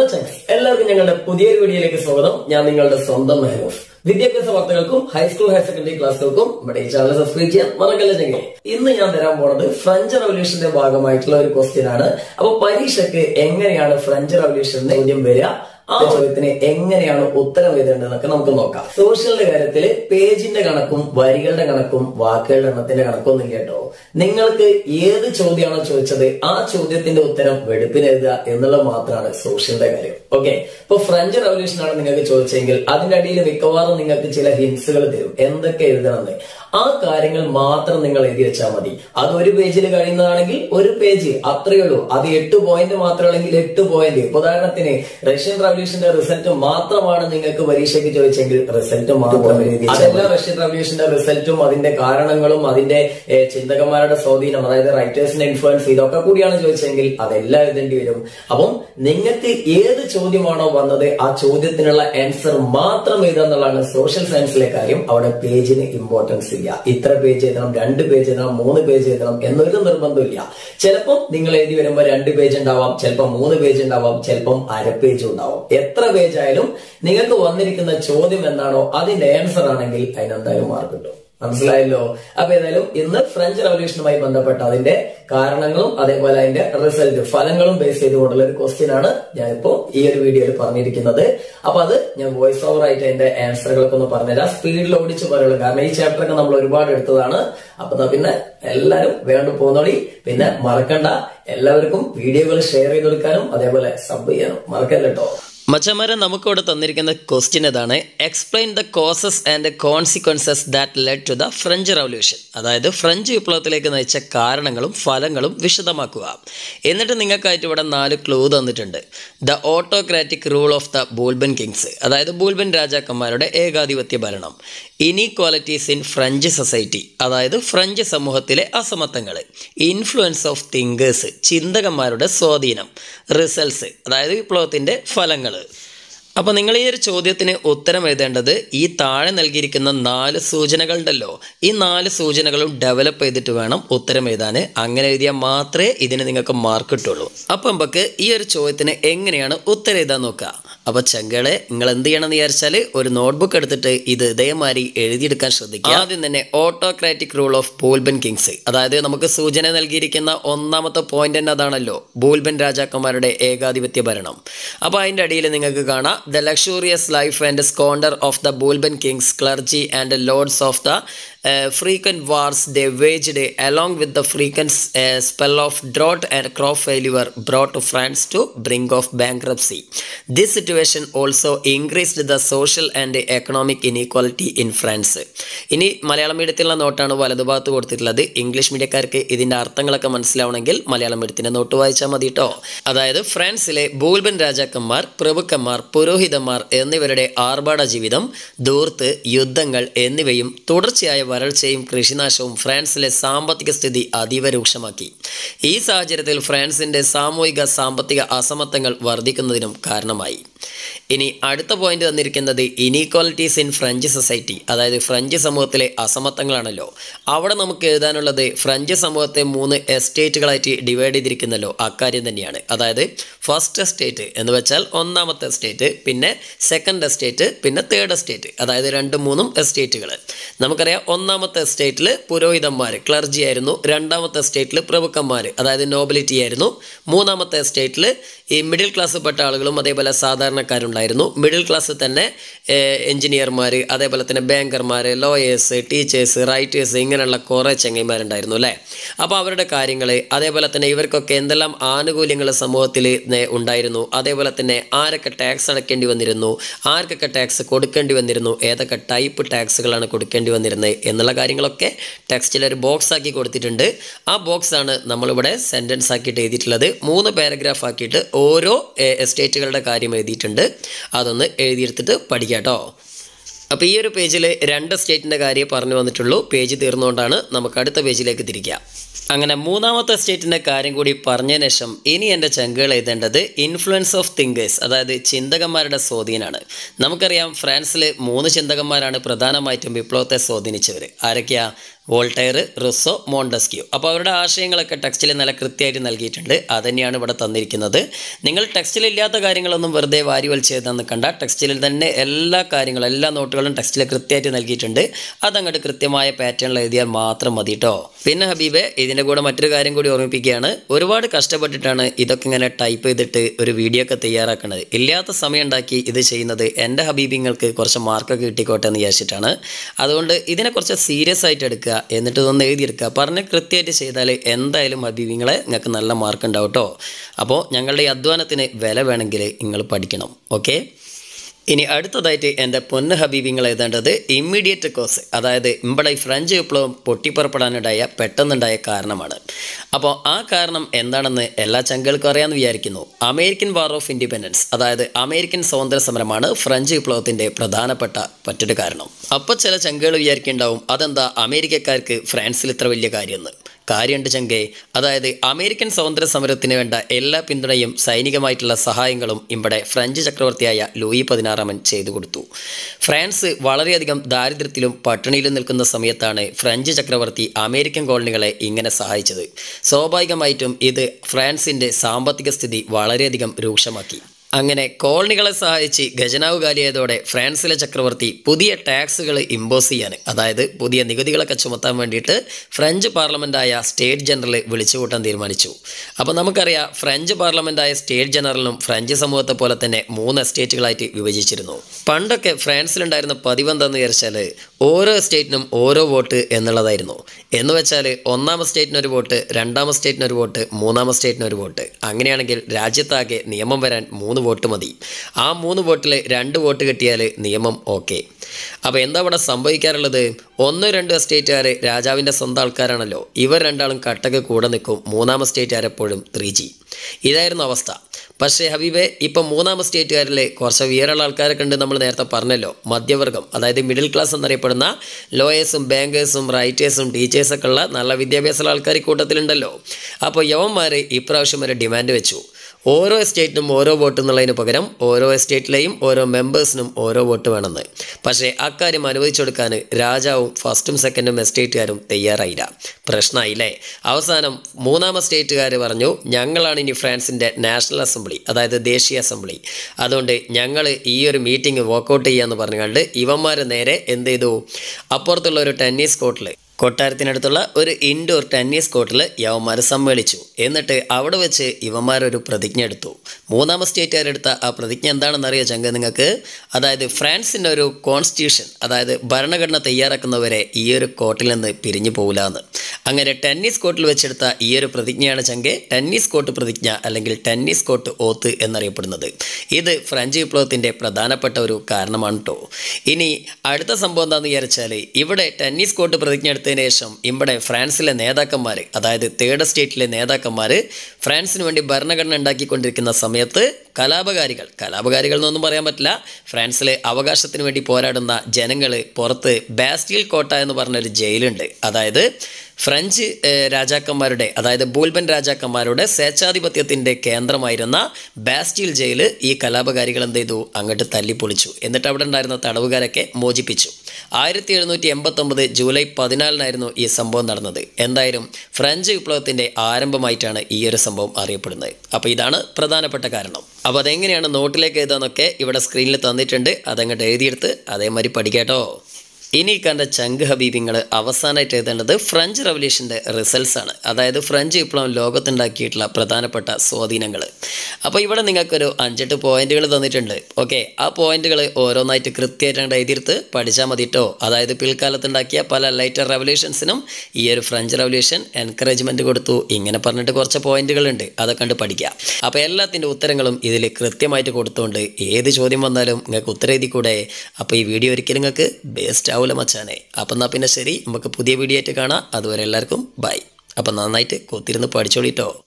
Hello ചങ്സ് എല്ലാവർക്കും ഞങ്ങളുടെ പുതിയൊരു വീഡിയോയിലേക്ക് സ്വാഗതം ഞാൻ നിങ്ങളുടെ സ്വന്തം മെഹനൂഫ് വിദ്യാഭ്യാസ വാർത്തകൾക്കും ഹൈസ്കൂൾ ഹയർ സെക്കൻഡറി ക്ലാസ്സുകൾക്കും നമ്മുടെ ഈ ചാനൽ സബ്സ്ക്രൈബ് ചെയ്യാൻ മറക്കല്ല ചെങ്കിൽ ഇന്ന് ഞാൻ തരാൻ പോണത് ഫ്രഞ്ച് റവല്യൂഷന്റെ ഭാഗമായിട്ടുള്ള ഒരു ക്വസ്റ്റ്യൻ ആണ് അപ്പൊ പരീക്ഷയ്ക്ക് എങ്ങനെയാണ് ഫ്രഞ്ച് റവല്യൂഷന്റെ ചോദ്യം വരിക ആ ചോദ്യത്തിന് എങ്ങനെയാണ് ഉത്തരം എഴുതേണ്ടതെന്നൊക്കെ നമുക്ക് നോക്കാം സോഷ്യലിന്റെ കാര്യത്തിൽ പേജിന്റെ കണക്കും വരികളുടെ കണക്കും വാക്കുകളുടെ എണ്ണത്തിന്റെ കണക്കൊന്നും ഇല്ല കേട്ടോ നിങ്ങൾക്ക് ഏത് ചോദ്യമാണോ ചോദിച്ചത് ആ ചോദ്യത്തിന്റെ ഉത്തരം വെടുപ്പിന് എഴുതുക എന്നുള്ളത് മാത്രമാണ് സോഷ്യലിന്റെ കാര്യം ഓക്കെ ഇപ്പൊ ഫ്രഞ്ച് റവല്യൂഷൻ ആണ് നിങ്ങൾക്ക് ചോദിച്ചെങ്കിൽ അതിന്റെ അടിയിൽ മിക്കവാറും നിങ്ങൾക്ക് ചില ഹിൻസുകൾ തരും എന്തൊക്കെ എഴുതണമെന്ന് ആ കാര്യങ്ങൾ മാത്രം നിങ്ങൾ എഴുതി വെച്ചാൽ മതി അത് ഒരു പേജിൽ കഴിയുന്നതാണെങ്കിൽ ഒരു പേജ് അത്രയേ ഉള്ളൂ അത് എട്ട് പോയിന്റ് മാത്രമാണെങ്കിൽ എട്ട് പോയിന്റ് ഉദാഹരണത്തിന് റഷ്യൻ റവല്യൂഷന്റെ റിസൾട്ട് മാത്രമാണ് നിങ്ങൾക്ക് പരീക്ഷയ്ക്ക് ചോദിച്ചെങ്കിൽ റിസൾട്ട് മാത്രം എഴുതി അതല്ല റഷ്യൻ റവല്യൂഷന്റെ റിസൾട്ടും അതിന്റെ കാരണങ്ങളും അതിന്റെ ഏഹ്, ചിന്തകന്മാരുടെ സ്വാധീനം അതായത് റൈറ്റേഴ്സിന്റെ ഇൻഫ്ലുവൻസ് ഇതൊക്കെ കൂടിയാണ് ചോദിച്ചെങ്കിൽ അതെല്ലാം എഴുതേണ്ടി വരും അപ്പം നിങ്ങൾക്ക് ഏത് ചോദ്യമാണോ വന്നത് ആ ചോദ്യത്തിനുള്ള ആൻസർ മാത്രം എഴുതുക എന്നുള്ളതാണ് സോഷ്യൽ സയൻസിലെ കാര്യം അവിടെ പേജിന് ഇമ്പോർട്ടൻസ് ഇല്ല ഇത്ര പേജ് എഴുതണം രണ്ട് പേജ് എഴുതണം മൂന്ന് പേജ് എഴുതണം എന്നൊരു നിർബന്ധമില്ല ചിലപ്പം നിങ്ങൾ എഴുതി വരുമ്പോൾ രണ്ട് പേജ് ഉണ്ടാവാം ചിലപ്പം മൂന്ന് പേജ് ഉണ്ടാവാം ചിലപ്പം അര പേജ് ഉണ്ടാവും എത്ര പേജ് ആയാലും നിങ്ങൾക്ക് വന്നിരിക്കുന്ന ചോദ്യം എന്താണോ അതിന്റെ ആൻസർ ആണെങ്കിൽ അതിനെന്തായാലും മാർക്ക് കിട്ടും മനസ്സിലായല്ലോ അപ്പൊ ഏതായാലും ഇന്ന് ഫ്രഞ്ച് റവല്യൂഷനുമായി ബന്ധപ്പെട്ട അതിന്റെ കാരണങ്ങളും അതേപോലെ അതിന്റെ റിസൾട്ട് ഫലങ്ങളും ബേസ് ചെയ്തുകൊണ്ടുള്ള ഒരു ക്വസ്റ്റ്യൻ ആണ് ഞാനിപ്പോ ഈ ഒരു വീഡിയോയിൽ പറഞ്ഞിരിക്കുന്നത് അപ്പൊ അത് ഞാൻ വോയിസ് ഓവർ ആയിട്ട് അതിന്റെ ആൻസറുകളൊക്കെ ഒന്ന് പറഞ്ഞുതരാം സ്പീഡിൽ ഓടിച്ച് പറയുള്ളൂ കാരണം ഈ ചാപ്റ്റർ ഒക്കെ നമ്മൾ ഒരുപാട് എടുത്തതാണ് അപ്പൊ ദാ പിന്നെ എല്ലാരും വേണ്ട പോന്നോളി പിന്നെ മറക്കണ്ട എല്ലാവർക്കും വീഡിയോകൾ ഷെയർ ചെയ്ത് കൊടുക്കാനും അതേപോലെ സബ് ചെയ്യാനും മറക്കല്ല കേട്ടോ മച്ചന്മാരെ നമുക്കിവിടെ തന്നിരിക്കുന്ന ക്വസ്റ്റ്യൻ ഇതാണ് explain the causes and consequences that led to the French revolution അതായത് ഫ്രഞ്ച് വിപ്ലവത്തിലേക്ക് നയിച്ച കാരണങ്ങളും ഫലങ്ങളും വിശദമാക്കുക എന്നിട്ട് നിങ്ങൾക്കായിട്ട് ഇവിടെ നാല് ക്ലൂ തന്നിട്ടുണ്ട് the autocratic rule of the Bourbon kings അതായത് ബൂൾബൻ രാജാക്കന്മാരുടെ ഏകാധിപത്യ ഭരണം ഇനീക്വാലിറ്റീസ് ഇൻ ഫ്രഞ്ച് സൊസൈറ്റി അതായത് ഫ്രഞ്ച് സമൂഹത്തിലെ അസമത്വങ്ങൾ ഇൻഫ്ലുവൻസ് ഓഫ് തിങ്കേഴ്സ് ചിന്തകന്മാരുടെ സ്വാധീനം റിസൾട്ട്സ് അതായത് വിപ്ലവത്തിൻ്റെ ഫലങ്ങൾ അപ്പോൾ നിങ്ങൾ ഈ ഒരു ചോദ്യത്തിന് ഉത്തരം എഴുതേണ്ടത് ഈ താഴെ നൽകിയിരിക്കുന്ന നാല് സൂചനകളുണ്ടല്ലോ ഈ നാല് സൂചനകളും ഡെവലപ്പ് ചെയ്തിട്ട് വേണം ഉത്തരം എഴുതാൻ അങ്ങനെ എഴുതിയാൽ മാത്രമേ ഇതിന് നിങ്ങൾക്ക് മാർക്ക് കിട്ടുള്ളൂ അപ്പം നമുക്ക് ഈ ഒരു ചോദ്യത്തിന് എങ്ങനെയാണ് ഉത്തരം എഴുതാൻ നോക്കുക അപ്പോൾ ചെങ്കളെ നിങ്ങൾ എന്ത് ചെയ്യണമെന്ന് വിചാരിച്ചാൽ ഒരു നോട്ട്ബുക്ക് എടുത്തിട്ട് ഇത് ഇതേമാതിരി എഴുതിയെടുക്കാൻ ശ്രദ്ധിക്കുക ആദ്യം തന്നെ autocratic rule of Bourbon kings അതായത് നമുക്ക് സൂചന നൽകിയിരിക്കുന്ന ഒന്നാമത്തെ പോയിന്റ് തന്നെ അതാണല്ലോ ബൂൾബൻ രാജാക്കന്മാരുടെ ഏകാധിപത്യ ഭരണം അപ്പോൾ അതിൻ്റെ അടിയിൽ നിങ്ങൾക്ക് കാണാം the luxurious life and squander of the Bourbon kings clergy and lords of the frequent wars they waged along with the frequent uh, spell of drought and crop failure brought France to brink of bankruptcy. This situation also increased the social and economic inequality in France. ഇനി മലയാളം മീഡിയത്തിലുള്ള നോട്ടാണ് വലതുഭാഗത്ത് കൊടുത്തിട്ടുള്ളത് English മീഡിയക്കാർക്ക് ഇതിൻ്റെ അർത്ഥങ്ങളൊക്കെ മനസ്സിലാവണമെങ്കിൽ Malayalam മീഡിയത്തിൻ്റെ not വായിച്ചാൽ മതി കേട്ടോ അതായത് ഫ്രാൻസിലെ ബൂൾബൻ രാജാക്കന്മാർ പ്രഭുക്കന്മാർ പുരോഹിതന്മാർ എന്നിവരുടെ ആർഭാട ജീവിതം ദൂർത്ത് യുദ്ധങ്ങൾ എന്നിവയും തുടർച്ചയായ വരൾച്ചയും കൃഷിനാശവും ഫ്രാൻസിലെ സാമ്പത്തിക സ്ഥിതി അതീവ രൂക്ഷമാക്കി ഈ സാഹചര്യത്തിൽ ഫ്രാൻസിന്റെ സാമൂഹിക സാമ്പത്തിക അസമത്വങ്ങൾ വർദ്ധിക്കുന്നതിനും കാരണമായി ഇനി അടുത്ത പോയിന്റ് തന്നിരിക്കുന്നത് ഇനീക്വാലിറ്റീസ് ഇൻ ഫ്രഞ്ച് സൊസൈറ്റി അതായത് ഫ്രഞ്ച് സമൂഹത്തിലെ അസമത്വങ്ങളാണല്ലോ അവിടെ നമുക്ക് എഴുതാനുള്ളത് ഫ്രഞ്ച് സമൂഹത്തെ മൂന്ന് എസ്റ്റേറ്റുകളായിട്ട് ഡിവൈഡ് ചെയ്തിരിക്കുന്നല്ലോ അക്കാര്യം തന്നെയാണ് അതായത് ഫസ്റ്റ് എസ്റ്റേറ്റ് എന്ന് വെച്ചാൽ ഒന്നാമത്തെ എസ്റ്റേറ്റ് പിന്നെ സെക്കൻഡ് എസ്റ്റേറ്റ് പിന്നെ തേർഡ് എസ്റ്റേറ്റ് അതായത് രണ്ടും മൂന്നും എസ്റ്റേറ്റുകൾ നമുക്കറിയാം ഒന്നാമത്തെ എസ്റ്റേറ്റിൽ പുരോഹിതന്മാർ ക്ലർജി ആയിരുന്നു രണ്ടാമത്തെ എസ്റ്റേറ്റിൽ പ്രഭുക്കന്മാർ അതായത് നോബിലിറ്റി ആയിരുന്നു മൂന്നാമത്തെ എസ്റ്റേറ്റിൽ ഈ മിഡിൽ ക്ലാസ് പെട്ട ആളുകളും അതേപോലെ സാധാരണക്കാരുണ്ടായിരുന്നു മിഡിൽ ക്ലാസ് തന്നെ എഞ്ചിനീയർമാർ അതേപോലെ തന്നെ ബാങ്കർമാർ ലോയേഴ്സ് ടീച്ചേഴ്സ് റൈറ്റേഴ്സ് ഇങ്ങനെയുള്ള കുറേ ചങ്ങൈമാരുണ്ടായിരുന്നു അല്ലേ അപ്പോൾ അവരുടെ കാര്യങ്ങൾ അതേപോലെ തന്നെ ഇവർക്കൊക്കെ എന്തെല്ലാം ആനുകൂല്യങ്ങൾ സമൂഹത്തിൽ നേ- ഉണ്ടായിരുന്നു അതേപോലെ തന്നെ ആരൊക്കെ ടാക്സ് അടയ്ക്കേണ്ടി വന്നിരുന്നു ആർക്കൊക്കെ ടാക്സ് കൊടുക്കേണ്ടി വന്നിരുന്നു ഏതൊക്കെ ടൈപ്പ് ടാക്സുകളാണ് കൊടുക്കേണ്ടി വന്നിരുന്നത് എന്നുള്ള കാര്യങ്ങളൊക്കെ ടെക്സ്റ്റിൽ ഒരു ബോക്സ് ആക്കി കൊടുത്തിട്ടുണ്ട് ആ ബോക്സ് ആണ് നമ്മളിവിടെ സെൻറ്റൻസ് ആക്കിയിട്ട് എഴുതിയിട്ടുള്ളത് മൂന്ന് പാരഗ്രാഫ് ആക്കിയിട്ട് ഓരോ എ- എസ്റ്റേറ്റുകളുടെ കാര്യം എഴുതിയിട്ടുണ്ട് അതൊന്ന് എഴുതിയെടുത്തിട്ട് പഠിക്കാം കേട്ടോ അപ്പോൾ ഈ ഒരു പേജിൽ രണ്ട് സ്റ്റേറ്റിൻ്റെ കാര്യം പറഞ്ഞു വന്നിട്ടുള്ളൂ പേജ് തീർന്നുകൊണ്ടാണ് നമുക്ക് അടുത്ത പേജിലേക്ക് തിരിക്കാം അങ്ങനെ മൂന്നാമത്തെ സ്റ്റേറ്റിൻ്റെ കാര്യം കൂടി പറഞ്ഞതിന് ശേഷം ഇനി എൻ്റെ ചങ്കുകൾ എഴുതേണ്ടത് ഇൻഫ്ലുവൻസ് ഓഫ് തിങ്കേഴ്സ് അതായത് ചിന്തകന്മാരുടെ സ്വാധീനമാണ് നമുക്കറിയാം ഫ്രാൻസിൽ മൂന്ന് ചിന്തകന്മാരാണ് പ്രധാനമായിട്ടും വിപ്ലവത്തെ സ്വാധീനിച്ചവർ ആരൊക്കെയാ വോൾട്ടയർ റുസോ മോണ്ടസ്ക്യൂ അപ്പോൾ അവരുടെ ആശയങ്ങളൊക്കെ ടെക്സ്റ്റിൽ നല്ല കൃത്യമായിട്ട് നൽകിയിട്ടുണ്ട് അതുതന്നെയാണ് ഇവിടെ തന്നിരിക്കുന്നത് നിങ്ങൾ ടെക്സ്റ്റിൽ ഇല്ലാത്ത കാര്യങ്ങളൊന്നും വെറുതെ വാരി വലിച്ചെഴുതാൻ നിൽക്കണ്ട ടെക്സ്റ്റിൽ തന്നെ എല്ലാ കാര്യങ്ങളും എല്ലാ നോട്ടുകളും ടെക്സ്റ്റിൽ കൃത്യമായിട്ട് നൽകിയിട്ടുണ്ട് അതങ്ങോട്ട് കൃത്യമായ പാറ്റേണിൽ എഴുതിയാൽ മാത്രം മതി കേട്ടോ പിന്നെ ഹബീബെ ഇതിൻ്റെ കൂടെ മറ്റൊരു കാര്യം കൂടി ഓർമ്മിപ്പിക്കുകയാണ് ഒരുപാട് കഷ്ടപ്പെട്ടിട്ടാണ് ഇതൊക്കെ ഇങ്ങനെ ടൈപ്പ് ചെയ്തിട്ട് ഒരു വീഡിയോ ഒക്കെ തയ്യാറാക്കുന്നത് ഇല്ലാത്ത സമയം ഉണ്ടാക്കി ഇത് ചെയ്യുന്നത് എൻ്റെ ഹബീബിങ്ങൾക്ക് കുറച്ച് മാർക്കൊക്കെ കിട്ടിക്കോട്ടെ എന്ന് വിചാരിച്ചിട്ടാണ് അതുകൊണ്ട് ഇതിനെക്കുറിച്ച് സീരിയസ് ആയിട്ട് എടുക്കുക എന്നിട്ട് ഇതൊന്ന് എഴുതിയെടുക്കുക പറഞ്ഞ് കൃത്യമായിട്ട് ചെയ്താൽ എന്തായാലും ഹബീബിങ്ങളെ നിങ്ങൾക്ക് നല്ല മാർക്ക് ഉണ്ടാവും കേട്ടോ അപ്പോൾ ഞങ്ങളുടെ ഈ അധ്വാനത്തിന് വില വേണമെങ്കിൽ നിങ്ങൾ പഠിക്കണം ഓക്കെ ഇനി അടുത്തതായിട്ട് എൻ്റെ പൊന്ന് ഹബീബിങ്ങൾ എഴുതേണ്ടത് ഇമ്മീഡിയറ്റ് കോസ് അതായത് ഇവിടെ ഈ ഫ്രഞ്ച് വിപ്ലവം പൊട്ടിപ്പുറപ്പെടാനുണ്ടായ പെട്ടെന്നുണ്ടായ കാരണമാണ് അപ്പോൾ ആ കാരണം എന്താണെന്ന് എല്ലാ ചങ്കുകൾക്കും അറിയാമെന്ന് വിചാരിക്കുന്നു അമേരിക്കൻ വാർ ഓഫ് ഇൻഡിപെൻഡൻസ് അതായത് അമേരിക്കൻ സ്വാതന്ത്ര്യ സമരമാണ് ഫ്രഞ്ച് വിപ്ലവത്തിൻ്റെ പ്രധാനപ്പെട്ട മറ്റൊരു കാരണം അപ്പോൾ ചില ചങ്കുകൾ വിചാരിക്കുന്നുണ്ടാവും അതെന്താ അമേരിക്കക്കാർക്ക് ഫ്രാൻസിൽ ഇത്ര വലിയ കാര്യമെന്ന് കാര്യമുണ്ട് ചങ്കെ അതായത് അമേരിക്കൻ സ്വാതന്ത്ര്യ സമരത്തിന് വേണ്ട എല്ലാ പിന്തുണയും സൈനികമായിട്ടുള്ള സഹായങ്ങളും ഇവിടെ ഫ്രഞ്ച് ചക്രവർത്തിയായ ലൂയി പതിനാറാമൻ ചെയ്തു കൊടുത്തു ഫ്രാൻസ് വളരെയധികം ദാരിദ്ര്യത്തിലും പട്ടിണിയിലും നിൽക്കുന്ന സമയത്താണ് ഫ്രഞ്ച് ചക്രവർത്തി അമേരിക്കൻ കോളനികളെ ഇങ്ങനെ സഹായിച്ചത് സ്വാഭാവികമായിട്ടും ഇത് ഫ്രാൻസിൻ്റെ സാമ്പത്തിക സ്ഥിതി വളരെയധികം രൂക്ഷമാക്കി അങ്ങനെ കോളനികളെ സഹായിച്ച് ഖജനാവ് കാലിയായതോടെ ഫ്രാൻസിലെ ചക്രവർത്തി പുതിയ ടാക്സുകൾ ഇമ്പോസ് ചെയ്യാൻ അതായത് പുതിയ നികുതികളൊക്കെ ചുമത്താൻ വേണ്ടിയിട്ട് ഫ്രഞ്ച് പാർലമെൻറ്റായ സ്റ്റേറ്റ് ജനറൽ വിളിച്ചുകൂട്ടാൻ തീരുമാനിച്ചു അപ്പോൾ നമുക്കറിയാം ഫ്രഞ്ച് പാർലമെൻറ്റായ സ്റ്റേറ്റ് ജനറലും ഫ്രഞ്ച് സമൂഹത്തെ പോലെ തന്നെ മൂന്ന് എസ്റ്റേറ്റുകളായിട്ട് വിഭജിച്ചിരുന്നു പണ്ടൊക്കെ ഫ്രാൻസിലുണ്ടായിരുന്ന പതിവ് എന്താണെന്ന് വിചാരിച്ചാൽ ഓരോ സ്റ്റേറ്റിനും ഓരോ വോട്ട് എന്നുള്ളതായിരുന്നു എന്ന് വെച്ചാൽ ഒന്നാം സ്റ്റേറ്റിന് ഒരു വോട്ട് രണ്ടാം സ്റ്റേറ്റിന് ഒരു വോട്ട് മൂന്നാം സ്റ്റേറ്റിന് ഒരു വോട്ട് അങ്ങനെയാണെങ്കിൽ രാജ്യത്താകെ നിയമം വരാൻ മൂന്ന് വോട്ട് മതി ആ മൂന്ന് വോട്ടിൽ രണ്ട് വോട്ട് കിട്ടിയാൽ നിയമം ഓക്കെ അപ്പോൾ എന്താ ഇവിടെ സംഭവിക്കാറുള്ളത് ഒന്ന് രണ്ട് എസ്റ്റേറ്റുകാർ രാജാവിൻ്റെ സ്വന്തം ആൾക്കാരാണല്ലോ ഇവർ രണ്ടാളും കട്ടക്ക് കൂടെ നിൽക്കും മൂന്നാം എസ്റ്റേറ്റുകാർ എപ്പോഴും ത്രീ ജി ഇതായിരുന്നു അവസ്ഥ പക്ഷേ ഹബീബെ ഇപ്പം മൂന്നാം സ്റ്റേറ്റുകാരിൽ കുറച്ച് ഉയരമുള്ള ആൾക്കാരൊക്കെ ഉണ്ട് നമ്മൾ നേരത്തെ പറഞ്ഞല്ലോ മധ്യവർഗം അതായത് മിഡിൽ ക്ലാസ് എന്നറിയപ്പെടുന്ന ലോയേഴ്സും ബാങ്കേഴ്സും റൈറ്റേഴ്സും ടീച്ചേഴ്സൊക്കെ ഉള്ള നല്ല വിദ്യാഭ്യാസമുള്ള ആൾക്കാർ ഈ കൂട്ടത്തിലുണ്ടല്ലോ അപ്പോൾ യവന്മാർ ഇപ്രാവശ്യം ഒരു ഡിമാൻഡ് വെച്ചു ഓരോ എസ്റ്റേറ്റിനും ഓരോ വോട്ട് എന്നുള്ളതിന് പകരം ഓരോ എസ്റ്റേറ്റിലെയും ഓരോ മെമ്പേഴ്സിനും ഓരോ വോട്ട് വേണമെന്ന് പക്ഷേ അക്കാര്യം അനുവദിച്ചു കൊടുക്കാൻ രാജാവും ഫസ്റ്റും സെക്കൻഡും എസ്റ്റേറ്റുകാരും തയ്യാറായില്ല പ്രശ്നമായില്ലേ അവസാനം മൂന്നാം എസ്റ്റേറ്റുകാർ പറഞ്ഞു ഞങ്ങളാണ് ഇനി ഫ്രാൻസിൻ്റെ നാഷണൽ അസംബ്ലി അതായത് ദേശീയ അസംബ്ലി അതുകൊണ്ട് ഞങ്ങൾ ഈ ഒരു മീറ്റിംഗ് വർക്കൗട്ട് ചെയ്യാമെന്ന് പറഞ്ഞുകൊണ്ട് ഇവന്മാർ നേരെ എന്ത് ചെയ്തു അപ്പുറത്തുള്ള ഒരു ടെന്നീസ് കോർട്ടിൽ കൊട്ടാരത്തിനടുത്തുള്ള ഒരു ഇൻഡോർ ടെന്നീസ് കോർട്ടിൽ യവന്മാർ സമ്മേളിച്ചു എന്നിട്ട് അവിടെ വെച്ച് ഇവന്മാരൊരു പ്രതിജ്ഞ എടുത്തു മൂന്നാം സ്റ്റേറ്റുകാരെടുത്ത ആ പ്രതിജ്ഞ എന്താണെന്ന് അറിയോ ചങ്ക നിങ്ങൾക്ക് അതായത് ഫ്രാൻസിൻ്റെ ഒരു കോൺസ്റ്റിറ്റ്യൂഷൻ അതായത് ഭരണഘടന തയ്യാറാക്കുന്നവരെ ഈ ഒരു കോർട്ടിൽ നിന്ന് പിരിഞ്ഞു പോകില്ല എന്ന് അങ്ങനെ ടെന്നീസ് കോർട്ടിൽ വെച്ചെടുത്ത ഈ ഒരു പ്രതിജ്ഞയാണ് ചങ്കെ ടെന്നീസ് കോർട്ട് പ്രതിജ്ഞ അല്ലെങ്കിൽ ടെന്നീസ് കോർട്ട് ഓത്ത് എന്നറിയപ്പെടുന്നത് ഇത് ഫ്രഞ്ച് വിപ്ലവത്തിൻ്റെ പ്രധാനപ്പെട്ട ഒരു കാരണമാണ് കേട്ടോ ഇനി അടുത്ത സംഭവം എന്താണെന്ന് വിചാരിച്ചാൽ ഇവിടെ ടെന്നീസ് കോർട്ട് പ്രതിജ്ഞ എടുത്തതിന് ശേഷം ഇവിടെ ഫ്രാൻസിലെ നേതാക്കന്മാർ അതായത് തേർഡ് സ്റ്റേറ്റിലെ നേതാക്കന്മാർ ഫ്രാൻസിന് വേണ്ടി ഭരണഘടന ഉണ്ടാക്കിക്കൊണ്ടിരിക്കുന്ന സമയത്ത് കലാപകാരികൾ കലാപകാരികൾ എന്നൊന്നും പറയാൻ പറ്റില്ല ഫ്രാൻസിലെ അവകാശത്തിന് വേണ്ടി പോരാടുന്ന ജനങ്ങൾ പുറത്ത് ബാസ്റ്റീൽ കോട്ട എന്ന് പറഞ്ഞൊരു ജയിലുണ്ട് അതായത് ഫ്രഞ്ച് ഏഹ്, രാജാക്കന്മാരുടെ അതായത് ബൂൽബൻ രാജാക്കന്മാരുടെ സ്വേച്ഛാധിപത്യത്തിൻ്റെ കേന്ദ്രമായിരുന്ന ബാസ്റ്റീൽ ജയിൽ ഈ കലാപകാരികൾ എന്ത് ചെയ്തു അങ്ങോട്ട് തല്ലിപ്പൊളിച്ചു എന്നിട്ട് അവിടെ ഉണ്ടായിരുന്ന തടവുകാരൊക്കെ മോചിപ്പിച്ചു ആയിരത്തി എഴുന്നൂറ്റി എൺപത്തൊമ്പത് ജൂലൈ പതിനാലിനായിരുന്നു ഈ സംഭവം നടന്നത് എന്തായാലും ഫ്രഞ്ച് വിപ്ലവത്തിൻ്റെ ആരംഭമായിട്ടാണ് ഈ ഒരു സംഭവം അറിയപ്പെടുന്നത് അപ്പോൾ ഇതാണ് പ്രധാനപ്പെട്ട കാരണം അപ്പോൾ അതെങ്ങനെയാണ് നോട്ടിലേക്ക് എഴുതാന്നൊക്കെ ഇവിടെ സ്ക്രീനിൽ തന്നിട്ടുണ്ട് അതങ്ങോട്ട് എഴുതിയെടുത്ത് അതേമാതിരി പഠിക്കാട്ടോ ഇനി കണ്ട ചങ്ക് ഹബീബിങ്ങൾ അവസാനമായിട്ട് എഴുതേണ്ടത് ഫ്രഞ്ച് റവല്യൂഷൻ്റെ റിസൾട്ട്സ് ആണ് അതായത് ഫ്രഞ്ച് വിപ്ലവം ലോകത്തുണ്ടാക്കിയിട്ടുള്ള പ്രധാനപ്പെട്ട സ്വാധീനങ്ങൾ അപ്പോൾ ഇവിടെ നിങ്ങൾക്കൊരു അഞ്ചെട്ട് പോയിന്റുകൾ തന്നിട്ടുണ്ട് ഓക്കെ ആ പോയിന്റുകൾ ഓരോന്നായിട്ട് കൃത്യമായിട്ട് അങ്ങോട്ട് എഴുതിയെടുത്ത് പഠിച്ചാൽ മതി കേട്ടോ അതായത് പിൽക്കാലത്തുണ്ടാക്കിയ പല ലൈറ്റർ റവല്യൂഷൻസിനും ഈ ഒരു ഫ്രഞ്ച് റവല്യൂഷൻ എൻകറേജ്മെൻറ്റ് കൊടുത്തു ഇങ്ങനെ പറഞ്ഞിട്ട് കുറച്ച് പോയിന്റുകളുണ്ട് അതൊക്കെ കണ്ട് പഠിക്കുക അപ്പോൾ എല്ലാത്തിൻ്റെ ഉത്തരങ്ങളും ഇതിൽ കൃത്യമായിട്ട് കൊടുത്തുകൊണ്ട് ഏത് ചോദ്യം വന്നാലും നിങ്ങൾക്ക് ഉത്തരം എഴുതി കൂടെ അപ്പോൾ ഈ വീഡിയോ ഒരിക്കലും നിങ്ങൾക്ക് ബേസ്റ്റ് ആവില്ല മച്ചാനെ അപ്പം എന്നാൽ പിന്നെ ശരി നമുക്ക് പുതിയ വീഡിയോ ആയിട്ട് കാണാം അതുവരെ എല്ലാവർക്കും ബൈ അപ്പം നന്നായിട്ട് കൊത്തിരുന്ന് പഠിച്ചോളിട്ടോ